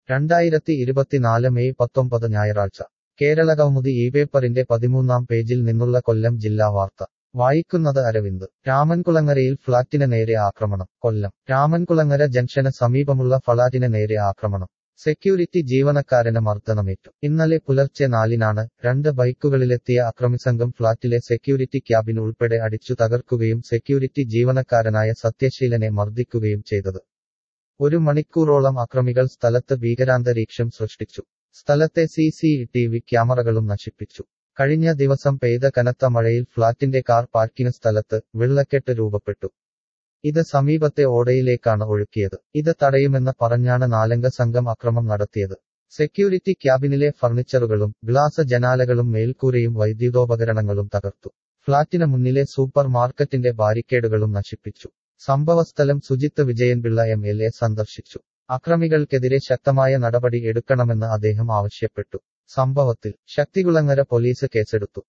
രണ്ടായിരത്തി ഇരുപത്തിനാല് മെയ് പത്തൊമ്പത് ഞായറാഴ്ച കേരളകൗമുദി ഈ പേപ്പറിന്റെ പതിമൂന്നാം പേജിൽ നിന്നുള്ള കൊല്ലം ജില്ലാ വാർത്ത വായിക്കുന്നത് അരവിന്ദ് രാമൻകുളങ്ങരയിൽ ഫ്ളാറ്റിന് നേരെ ആക്രമണം കൊല്ലം രാമൻകുളങ്ങര ജംഗ്ഷന് സമീപമുള്ള ഫ്ളാറ്റിന് നേരെ ആക്രമണം സെക്യൂരിറ്റി ജീവനക്കാരന് മർദ്ദനമേറ്റു ഇന്നലെ പുലർച്ചെ നാലിനാണ് രണ്ട് ബൈക്കുകളിലെത്തിയ അക്രമിസംഘം ഫ്ളാറ്റിലെ സെക്യൂരിറ്റി ക്യാബിൻ ഉൾപ്പെടെ അടിച്ചു തകർക്കുകയും സെക്യൂരിറ്റി ജീവനക്കാരനായ സത്യശീലനെ മർദ്ദിക്കുകയും ചെയ്തത് ഒരു മണിക്കൂറോളം അക്രമികൾ സ്ഥലത്ത് ഭീകരാന്തരീക്ഷം സൃഷ്ടിച്ചു സ്ഥലത്തെ സി സി ടി വി ക്യാമറകളും നശിപ്പിച്ചു കഴിഞ്ഞ ദിവസം പെയ്ത കനത്ത മഴയിൽ ഫ്ളാറ്റിന്റെ കാർ പാർക്കിംഗ് സ്ഥലത്ത് വെള്ളക്കെട്ട് രൂപപ്പെട്ടു ഇത് സമീപത്തെ ഓടയിലേക്കാണ് ഒഴുക്കിയത് ഇത് തടയുമെന്ന് പറഞ്ഞാണ് നാലംഗ സംഘം അക്രമം നടത്തിയത് സെക്യൂരിറ്റി ക്യാബിനിലെ ഫർണിച്ചറുകളും ഗ്ലാസ് ജനാലകളും മേൽക്കൂരയും വൈദ്യുതോപകരണങ്ങളും തകർത്തു ഫ്ളാറ്റിന് മുന്നിലെ സൂപ്പർ മാർക്കറ്റിന്റെ ബാരിക്കേഡുകളും നശിപ്പിച്ചു സംഭവസ്ഥലം Sujith Vijayanpillai M L A സന്ദർശിച്ചു അക്രമികൾക്കെതിരെ ശക്തമായ നടപടി എടുക്കണമെന്ന് അദ്ദേഹം ആവശ്യപ്പെട്ടു സംഭവത്തിൽ ശക്തികുളങ്ങര പോലീസ് കേസെടുത്തു